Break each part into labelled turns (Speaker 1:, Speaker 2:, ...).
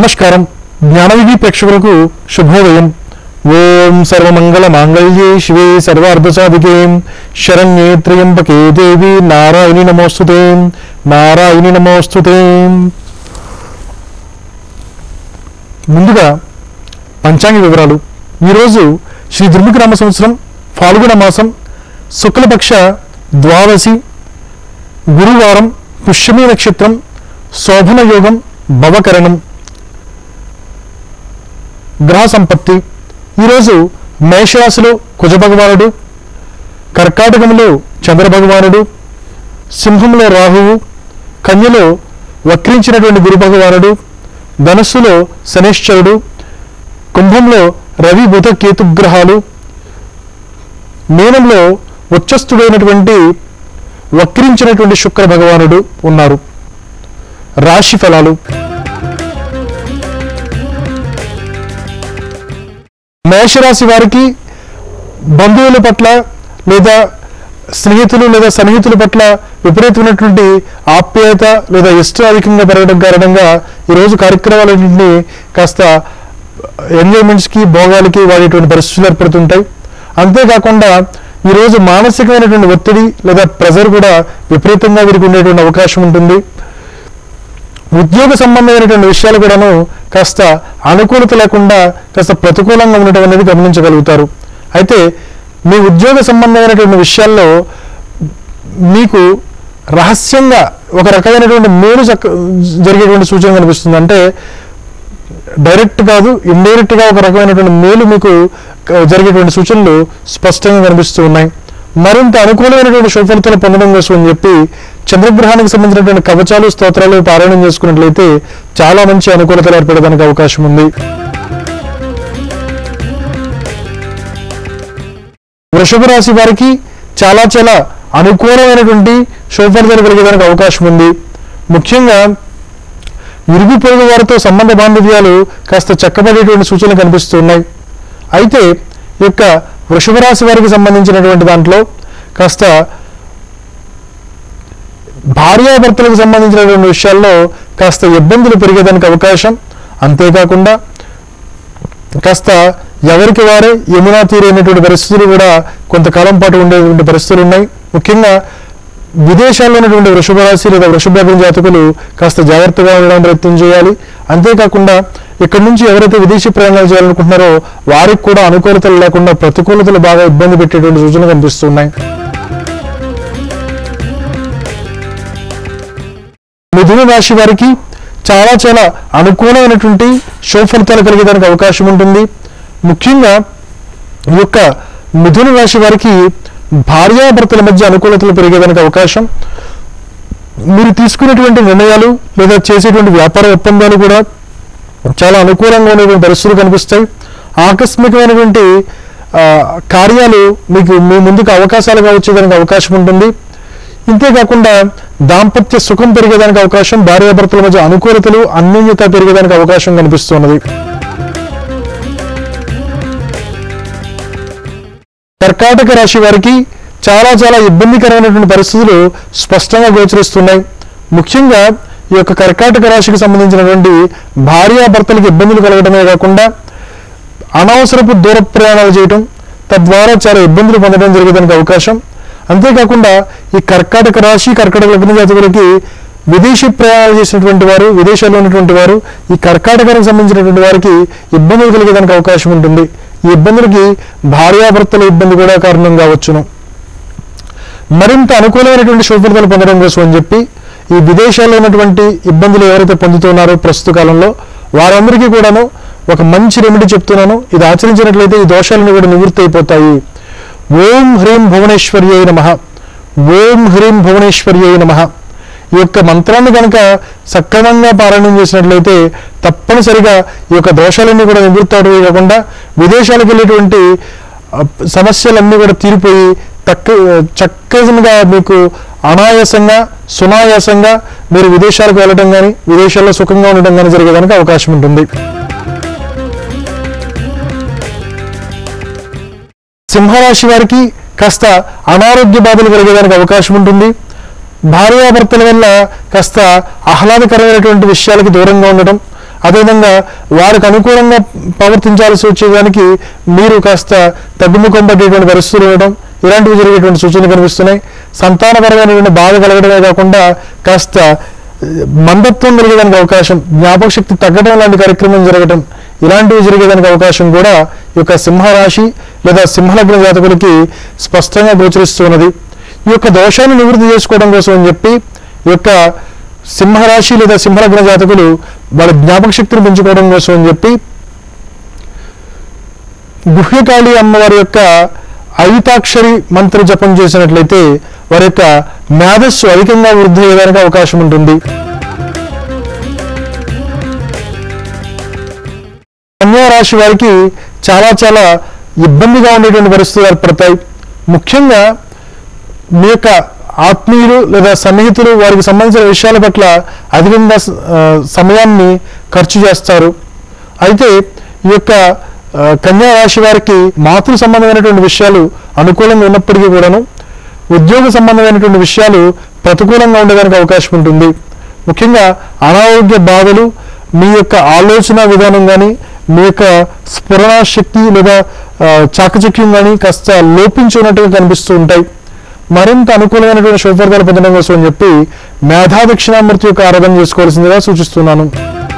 Speaker 1: నమస్కారం జ్ఞానవిధి ప్రేక్షకులకు శుభోదయం ఓం సర్వమంగళ మాంగళ్యే శివే సర్వార్థ సాధికే శరణ్యే త్రయంబకే దేవి నారాయణి నమోస్తుతే నారాయణి నమోస్తుతే ముందుగా పంచాంగ వివరాలు ఈరోజు శ్రీ దుర్ముఖ సంవత్సరం ఫాల్గుణ మాసం శుక్లపక్ష ద్వాదశి గురువారం పుష్యమి నక్షత్రం శోభన యోగం భవకరణం గ్రహ సంపత్తి ఈరోజు మేషరాశిలో కుజ భగవానుడు కర్కాటకంలో చంద్ర భగవానుడు సింహంలో రాహువు కన్యలో వక్రించినటువంటి గురు భగవానుడు ధనస్సులో శనిశ్చరుడు కుంభంలో రవి బుధ కేతు గ్రహాలు మీనంలో ఉచ్చస్థుడైనటువంటి వక్రించినటువంటి శుక్ర భగవానుడు ఉన్నారు రాశి ఫలాలు మేషరాశి వారికి బంధువుల పట్ల లేదా స్నేహితులు లేదా సన్నిహితుల పట్ల విపరీతమైనటువంటి ఆప్యాయత లేదా ఇష్టం అధికంగా పెరగడం కారణంగా ఈరోజు కార్యక్రమాలన్నింటినీ కాస్త ఎంజాయ్మెంట్స్కి భోగాలకి వాడేటువంటి పరిస్థితులు ఏర్పడుతుంటాయి అంతేకాకుండా ఈరోజు మానసికమైనటువంటి ఒత్తిడి లేదా ప్రెజర్ కూడా విపరీతంగా వీరికి ఉండేటువంటి అవకాశం ఉంటుంది ఉద్యోగ సంబంధమైనటువంటి విషయాలు కూడాను కాస్త అనుకూలత లేకుండా కాస్త ప్రతికూలంగా ఉండటం అనేది గమనించగలుగుతారు అయితే మీ ఉద్యోగ సంబంధమైనటువంటి విషయాల్లో మీకు రహస్యంగా ఒక రకమైనటువంటి మేలు చక్క జరిగేటువంటి సూచన కనిపిస్తుంది అంటే డైరెక్ట్ కాదు ఇండైరెక్ట్ గా ఒక రకమైనటువంటి మేలు మీకు క- జరిగేటువంటి సూచనలు స్పష్టంగా కనిపిస్తూ ఉన్నాయి మరింత అనుకూలమైనటువంటి సుఫలితాలు పొందడం కోసం అని చెప్పి చంద్రగ్రహానికి సంబంధించినటువంటి కవచాలు స్తోత్రాలు పారాయణం చేసుకున్నట్లయితే చాలా మంచి అనుకూలతలు ఏర్పడడానికి అవకాశం ఉంది వృషభ రాశి వారికి చాలా చాలా అనుకూలమైనటువంటి శుభఫలితాలు కలిగేదానికి అవకాశం ఉంది ముఖ్యంగా ఇరుగు పొరుగు వారితో సంబంధ బాంధవ్యాలు కాస్త చక్కబడేటువంటి సూచనలు కనిపిస్తున్నాయి అయితే ఈ యొక్క వృషభ రాశి వారికి సంబంధించినటువంటి దాంట్లో కాస్త భార్యాభర్తలకు సంబంధించినటువంటి విషయాల్లో కాస్త ఇబ్బందులు పెరిగేదానికి అవకాశం అంతేకాకుండా కాస్త ఎవరికి వారే యమునా తీరైనటువంటి పరిస్థితులు కూడా కొంతకాలం పాటు ఉండేటువంటి పరిస్థితులు ఉన్నాయి ముఖ్యంగా విదేశాల్లో ఉన్నటువంటి వృషభ రాశి లేదా వృషభ లగ్న జాతకులు కాస్త జాగ్రత్తగా ఉండడం ప్రయత్నం చేయాలి అంతేకాకుండా ఇక్కడ నుంచి ఎవరైతే విదేశీ ప్రయాణాలు చేయాలనుకుంటున్నారో వారికి కూడా అనుకూలతలు లేకుండా ప్రతికూలతలు బాగా ఇబ్బంది పెట్టేటువంటి సూచనలు కనిపిస్తున్నాయి మిథున రాశి వారికి చాలా చాలా అనుకూలమైనటువంటి శుభ ఫలితాలు కలిగేదానికి అవకాశం ఉంటుంది ముఖ్యంగా ఈ యొక్క మిథున రాశి వారికి భార్యాభర్తల మధ్య అనుకూలతలు పెరిగేదానికి అవకాశం మీరు తీసుకునేటువంటి నిర్ణయాలు లేదా చేసేటువంటి వ్యాపార ఒప్పందాలు కూడా చాలా అనుకూలంగా ఉండేటువంటి పరిస్థితులు కనిపిస్తాయి ఆకస్మికమైనటువంటి ఆ, కార్యాలు మీకు మీ ముందుకు అవకాశాలుగా వచ్చేదానికి అవకాశం ఉంటుంది ఇంతేకాకుండా దాంపత్య సుఖం పెరిగేదానికి అవకాశం భార్యాభర్తల మధ్య అనుకూలతలు అన్యోన్యత పెరిగేదానికి అవకాశం కనిపిస్తున్నది కర్కాటక రాశి వారికి చాలా చాలా ఇబ్బందికరమైనటువంటి పరిస్థితులు స్పష్టంగా గోచరిస్తున్నాయి ముఖ్యంగా ఈ యొక్క కర్కాటక రాశికి సంబంధించినటువంటి భార్యాభర్తలకు ఇబ్బందులు కలగడమే కాకుండా అనవసరపు దూర ప్రయాణాలు చేయటం తద్వారా చాలా ఇబ్బందులు పొందడం జరిగేదానికి అవకాశం అంతేకాకుండా ఈ కర్కాటక రాశి కర్కాటక లగ్న జాతకులకి విదేశీ ప్రయాణాలు చేసినటువంటి వారు విదేశాల్లో ఉన్నటువంటి వారు ఈ కర్కాటకానికి సంబంధించినటువంటి వారికి ఇబ్బందులు కలిగేదానికి అవకాశం ఉంటుంది ఈ ఇబ్బందులకి భార్యాభర్తల ఇబ్బంది కూడా కారణం కావచ్చును మరింత అనుకూలమైనటువంటి శుభఫలితాలు పొందడం కోసం అని చెప్పి ఈ విదేశాల్లో ఉన్నటువంటి ఇబ్బందులు ఎవరైతే పొందుతున్నారో ప్రస్తుత కాలంలో వారందరికీ కూడాను ఒక మంచి రెమెడీ చెప్తున్నాను ఇది ఆచరించినట్లయితే ఈ దోషాలను కూడా నివృత్తి అయిపోతాయి ఓం హ్రీం భువనేశ్వర్యై నమ ఓం హ్రీం భువనేశ్వర్యై నమ ఈ యొక్క మంత్రాన్ని కనుక సక్రమంగా పారాయణం చేసినట్లయితే తప్పనిసరిగా ఈ యొక్క దోషాలన్నీ కూడా నివృత్తి అవడమే కాకుండా విదేశాలకు వెళ్ళేటువంటి ఆ, సమస్యలన్నీ కూడా తీరిపోయి తక్క చక్కగా మీకు అనాయాసంగా సునాయాసంగా మీరు విదేశాలకు వెళ్ళడం కానీ విదేశాల్లో సుఖంగా ఉండడం కానీ జరిగేదానికి అవకాశం ఉంటుంది సింహరాశి వారికి కాస్త అనారోగ్య బాధలు కలిగేదానికి అవకాశం ఉంటుంది భార్యాభర్తల వల్ల కాస్త ఆహ్లాదకరమైనటువంటి విషయాలకి దూరంగా ఉండడం అదేవిధంగా వారికి అనుకూలంగా ప్రవర్తించాల్సి వచ్చేదానికి మీరు కాస్త తగ్గుముఖం పట్టేటువంటి పరిస్థితులు ఉండడం ఇలాంటివి జరిగేటువంటి సూచనలు కనిపిస్తున్నాయి సంతానపరమైనటువంటి బాధ కలగడమే కాకుండా కాస్త ఆ, మందత్వం కలిగేదానికి అవకాశం జ్ఞాపక శక్తి తగ్గడం లాంటి కార్యక్రమం జరగడం ఇలాంటివి జరిగేదానికి అవకాశం కూడా ఈ యొక్క సింహరాశి లేదా సింహలగ్న జాతకులకి స్పష్టంగా గోచరిస్తున్నది ఈ యొక్క దోషాన్ని నివృత్తి చేసుకోవడం కోసం అని చెప్పి ఈ యొక్క సింహరాశి లేదా సింహలగ్న జాతకులు వాళ్ళ జ్ఞాపక శక్తిని పెంచుకోవడం కోసం అని చెప్పి గుహ్యకాళి అమ్మవారి యొక్క ఐతాక్షరి మంత్ర జపం చేసినట్లయితే వారి యొక్క మేధస్సు అధికంగా వృద్ధి అయ్యేదానికి అవకాశం ఉంటుంది కన్యా రాశి వారికి చాలా చాలా ఇబ్బందిగా ఉండేటువంటి పరిస్థితులు ఏర్పడతాయి ముఖ్యంగా మీ యొక్క ఆత్మీయులు లేదా సన్నిహితులు వారికి సంబంధించిన విషయాల పట్ల అధికంగా స- ఆ, సమయాన్ని ఖర్చు చేస్తారు అయితే ఈ యొక్క ఆ, కన్యా రాశి వారికి మాతృ సంబంధమైనటువంటి విషయాలు అనుకూలంగా ఉన్నప్పటికీ కూడాను ఉద్యోగ సంబంధమైనటువంటి విషయాలు ప్రతికూలంగా ఉండడానికి అవకాశం ఉంటుంది ముఖ్యంగా అనారోగ్య బాధలు మీ యొక్క ఆలోచన విధానం కానీ మీ యొక్క స్ఫురణ శక్తి లేదా ఆ, చాకచక్యం కానీ కాస్త లోపించున్నట్టుగా కనిపిస్తూ ఉంటాయి మరింత అనుకూలమైనటువంటి శుభఫలితాలు పొందడం కోసం అని చెప్పి మేధా దక్షిణామూర్తి యొక్క ఆరాధన చేసుకోవాల్సిందిగా సూచిస్తున్నాను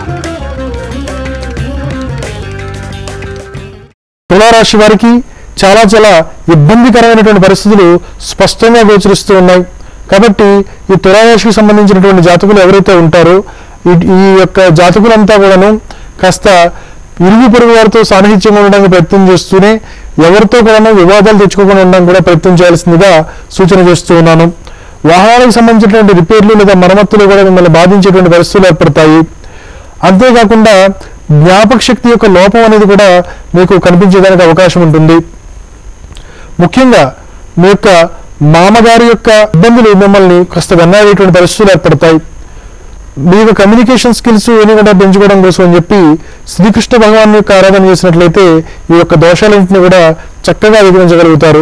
Speaker 1: తులారాశి వారికి చాలా చాలా ఇబ్బందికరమైనటువంటి పరిస్థితులు స్పష్టంగా గోచరిస్తూ ఉన్నాయి కాబట్టి ఈ తులారాశికి సంబంధించినటువంటి జాతకులు ఎవరైతే ఉంటారో ఈ- ఈ యొక్క జాతకులంతా కూడాను కాస్త ఇరుగు పొరుగు వారితో సాన్నిహిత్యంగా ఉండడానికి ప్రయత్నం చేస్తూనే ఎవరితో కూడాను వివాదాలు తెచ్చుకోకుండా ఉండడానికి కూడా ప్రయత్నం చేయాల్సిందిగా సూచన చేస్తూ ఉన్నాను వాహనాలకు సంబంధించినటువంటి రిపేర్లు లేదా మరమ్మతులు కూడా మిమ్మల్ని బాధించేటువంటి పరిస్థితులు ఏర్పడతాయి అంతేకాకుండా జ్ఞాపక శక్తి యొక్క లోపం అనేది కూడా మీకు కనిపించేదానికి అవకాశం ఉంటుంది ముఖ్యంగా మీ యొక్క మామగారి యొక్క ఇబ్బందులు మిమ్మల్ని కాస్త వెన్నాడేటువంటి పరిస్థితులు ఏర్పడతాయి మీ యొక్క కమ్యూనికేషన్ స్కిల్స్ ఇవన్నీ కూడా పెంచుకోవడం కోసం అని చెప్పి శ్రీకృష్ణ భగవాన్ యొక్క ఆరాధన చేసినట్లయితే ఈ యొక్క దోషాలన్నింటినీ కూడా చక్కగా అధిగమించగలుగుతారు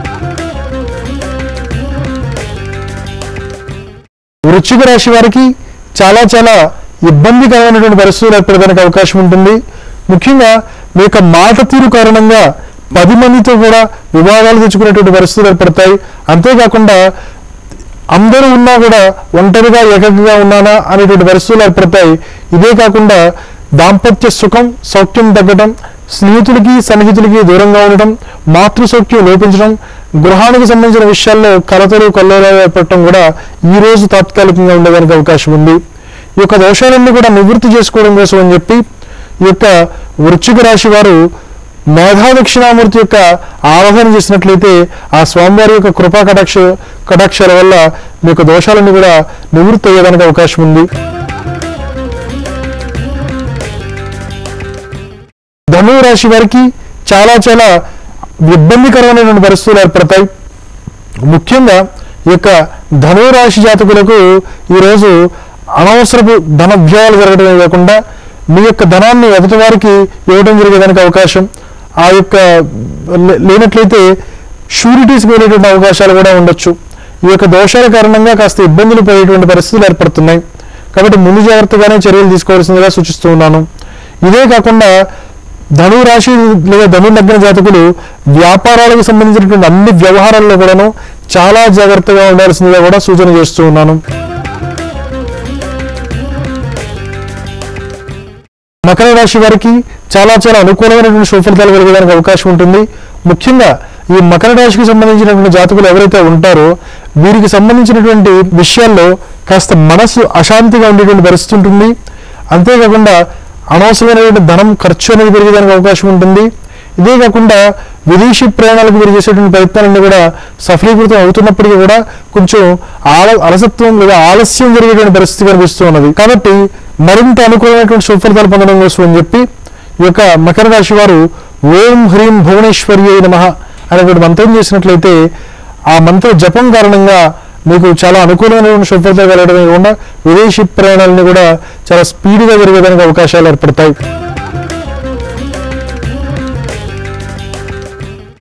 Speaker 1: వృశ్చిక రాశి వారికి చాలా చాలా ఇబ్బందికరమైనటువంటి పరిస్థితులు ఏర్పడడానికి అవకాశం ఉంటుంది ముఖ్యంగా మీ యొక్క మాట తీరు కారణంగా పది మందితో కూడా వివాదాలు తెచ్చుకునేటువంటి పరిస్థితులు ఏర్పడతాయి అంతేకాకుండా అందరూ ఉన్నా కూడా ఒంటరిగా ఏకగ్గా ఉన్నానా అనేటువంటి పరిస్థితులు ఏర్పడతాయి ఇదే కాకుండా దాంపత్య సుఖం సౌఖ్యం తగ్గడం స్నేహితులకి సన్నిహితులకి దూరంగా ఉండటం మాతృ సౌఖ్యం లోపించడం గృహానికి సంబంధించిన విషయాల్లో కలతలు కల్లోలాలు ఏర్పడటం కూడా ఈ రోజు తాత్కాలికంగా ఉండడానికి అవకాశం ఉంది ఈ యొక్క దోషాలన్నీ కూడా నివృత్తి చేసుకోవడం కోసం అని చెప్పి ఈ యొక్క వృశ్చిక రాశి వారు మేధా దక్షిణామూర్తి యొక్క ఆరాధన చేసినట్లయితే ఆ స్వామివారి యొక్క కృపా కటాక్ష కటాక్షాల వల్ల మీ యొక్క దోషాలన్నీ కూడా నివృత్తి అయ్యేదానికి అవకాశం ఉంది ధనువు రాశి వారికి చాలా చాలా ఇబ్బందికరమైనటువంటి పరిస్థితులు ఏర్పడతాయి ముఖ్యంగా ఈ యొక్క ధనువు రాశి జాతకులకు ఈరోజు అనవసరపు ధన వ్యయాలు జరగడమే కాకుండా మీ యొక్క ధనాన్ని ఎదుటి వారికి ఇవ్వడం జరిగేదానికి అవకాశం ఆ యొక్క లే- లేనట్లయితే షూరిటీస్కి వెళ్ళేటువంటి అవకాశాలు కూడా ఉండొచ్చు ఈ యొక్క దోషాల కారణంగా కాస్త ఇబ్బందులు పడేటువంటి పరిస్థితులు ఏర్పడుతున్నాయి కాబట్టి ముందు జాగ్రత్తగానే చర్యలు తీసుకోవాల్సిందిగా సూచిస్తూ ఉన్నాను ఇదే కాకుండా ధను రాశి లేదా ధను లగ్న జాతకులు వ్యాపారాలకు సంబంధించినటువంటి అన్ని వ్యవహారాల్లో కూడాను చాలా జాగ్రత్తగా ఉండాల్సిందిగా కూడా సూచన చేస్తూ ఉన్నాను మకర రాశి వారికి చాలా చాలా అనుకూలమైనటువంటి సుఫలితాలు కలగడానికి అవకాశం ఉంటుంది ముఖ్యంగా ఈ మకర రాశికి సంబంధించినటువంటి జాతకులు ఎవరైతే ఉంటారో వీరికి సంబంధించినటువంటి విషయాల్లో కాస్త మనసు అశాంతిగా ఉండేటువంటి పరిస్థితి ఉంటుంది అంతేకాకుండా అనవసరమైనటువంటి ధనం ఖర్చు అనేది పెరిగేదానికి అవకాశం ఉంటుంది ఇదే కాకుండా విదేశీ ప్రయాణాలకు మీరు చేసేటువంటి ప్రయత్నాలన్నీ కూడా సఫలీకృతం అవుతున్నప్పటికీ కూడా కొంచెం ఆల అలసత్వం లేదా ఆలస్యం జరిగేటువంటి పరిస్థితి కనిపిస్తూ ఉన్నది కాబట్టి మరింత అనుకూలమైనటువంటి సుఫలితాలు పొందడం కోసం అని చెప్పి ఈ యొక్క మకర రాశి వారు ఓం హ్రీం భువనేశ్వరి నమ అనేటువంటి మంత్రం చేసినట్లయితే ఆ మంత్ర జపం కారణంగా మీకు చాలా అనుకూలమైనటువంటి సుఫలితాలు కలగడమే కాకుండా విదేశీ ప్రయాణాలని కూడా చాలా స్పీడ్గా జరిగేదానికి అవకాశాలు ఏర్పడతాయి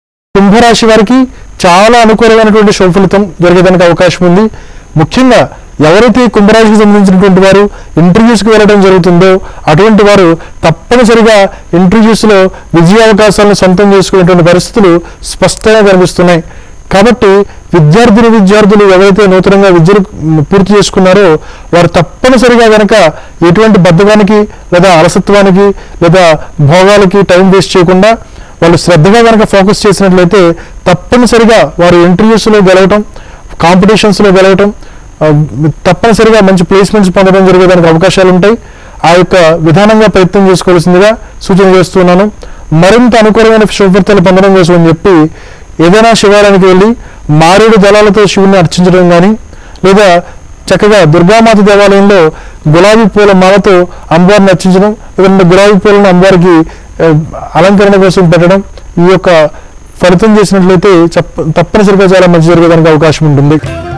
Speaker 1: కుంభరాశి వారికి చాలా అనుకూలమైనటువంటి శుభఫలితం జరిగేదానికి అవకాశం ఉంది ముఖ్యంగా ఎవరైతే ఈ కుంభరాశికి సంబంధించినటువంటి వారు ఇంటర్వ్యూస్కి వెళ్ళడం జరుగుతుందో అటువంటి వారు తప్పనిసరిగా ఇంటర్వ్యూస్లో విజయ అవకాశాలను సొంతం చేసుకునేటువంటి పరిస్థితులు స్పష్టంగా కనిపిస్తున్నాయి కాబట్టి విద్యార్థిని విద్యార్థులు ఎవరైతే నూతనంగా విద్యను పూర్తి చేసుకున్నారో వారు తప్పనిసరిగా గనక ఎటువంటి బద్ధకానికి లేదా అలసత్వానికి లేదా భోగాలకి టైం వేస్ట్ చేయకుండా వాళ్ళు శ్రద్ధగా కనుక ఫోకస్ చేసినట్లయితే తప్పనిసరిగా వారు ఇంటర్వ్యూస్లో గెలవటం కాంపిటీషన్స్లో గెలవటం ఆ, తప్పనిసరిగా మంచి ప్లేస్మెంట్స్ పొందడం జరిగేదానికి అవకాశాలు ఉంటాయి ఆ యొక్క విధానంగా ప్రయత్నం చేసుకోవాల్సిందిగా సూచన చేస్తున్నాను మరింత అనుకూలమైన శుభఫలితాలు పొందడం కోసం అని చెప్పి ఏదైనా శివాలయానికి వెళ్ళి మారేడు దళాలతో శివుని అర్చించడం కానీ లేదా చక్కగా దుర్గామాత దేవాలయంలో గులాబీ పూల మాలతో అమ్మవారిని అర్చించడం లేదంటే గులాబీ పూలను అమ్మవారికి ఆ, అలంకరణ కోసం పెట్టడం ఈ యొక్క ఫలితం చేసినట్లయితే చెప్ప- తప్పనిసరిగా చాలా మంచి జరగడానికి అవకాశం ఉంటుంది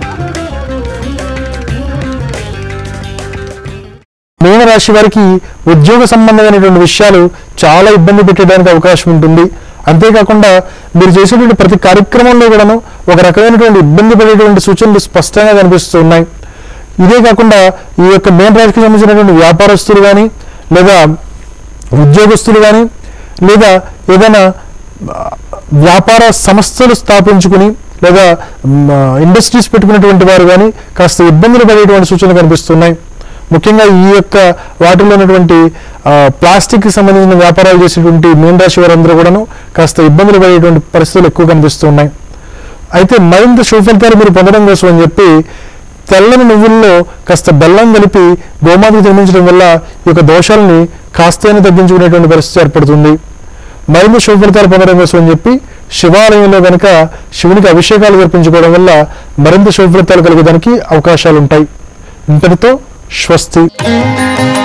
Speaker 1: మీనరాశి వారికి ఉద్యోగ సంబంధమైనటువంటి విషయాలు చాలా ఇబ్బంది పెట్టడానికి అవకాశం ఉంటుంది అంతేకాకుండా మీరు చేసేటువంటి ప్రతి కార్యక్రమంలో కూడాను ఒక రకమైనటువంటి ఇబ్బంది పడేటువంటి సూచనలు స్పష్టంగా కనిపిస్తూ ఉన్నాయి ఇదే కాకుండా ఈ యొక్క మెయిన్ రాశికి సంబంధించినటువంటి వ్యాపారస్తులు కానీ లేదా ఉద్యోగస్తులు కానీ లేదా ఏదైనా ఆ, వ్యాపార సంస్థలు స్థాపించుకుని లేదా ఇండస్ట్రీస్ పెట్టుకున్నటువంటి వారు కానీ కాస్త ఇబ్బందులు పడేటువంటి సూచనలు కనిపిస్తున్నాయి ముఖ్యంగా ఈ యొక్క వాటిలో ఉన్నటువంటి ఆ, ప్లాస్టిక్కి సంబంధించిన వ్యాపారాలు చేసేటువంటి మీన రాశి వారందరూ కూడాను కాస్త ఇబ్బందులు పడేటువంటి పరిస్థితులు ఎక్కువ కనిపిస్తున్నాయి అయితే మరింత శుభఫలితాలు మీరు పొందడం కోసం అని చెప్పి తెల్లని నువ్వుల్లో కాస్త బెల్లం కలిపి గోమాతకు తినిపించడం వల్ల ఈ యొక్క దోషాలని కాస్తైనా తగ్గించుకునేటువంటి పరిస్థితి ఏర్పడుతుంది మరింత శుభఫలితాలు పొందడం కోసం అని చెప్పి శివాలయంలో కనుక శివునికి అభిషేకాలు జరిపించుకోవడం వల్ల మరింత శుభఫలితాలు కలిగేదానికి అవకాశాలు ఉంటాయి ఇంతటితో స్వస్తి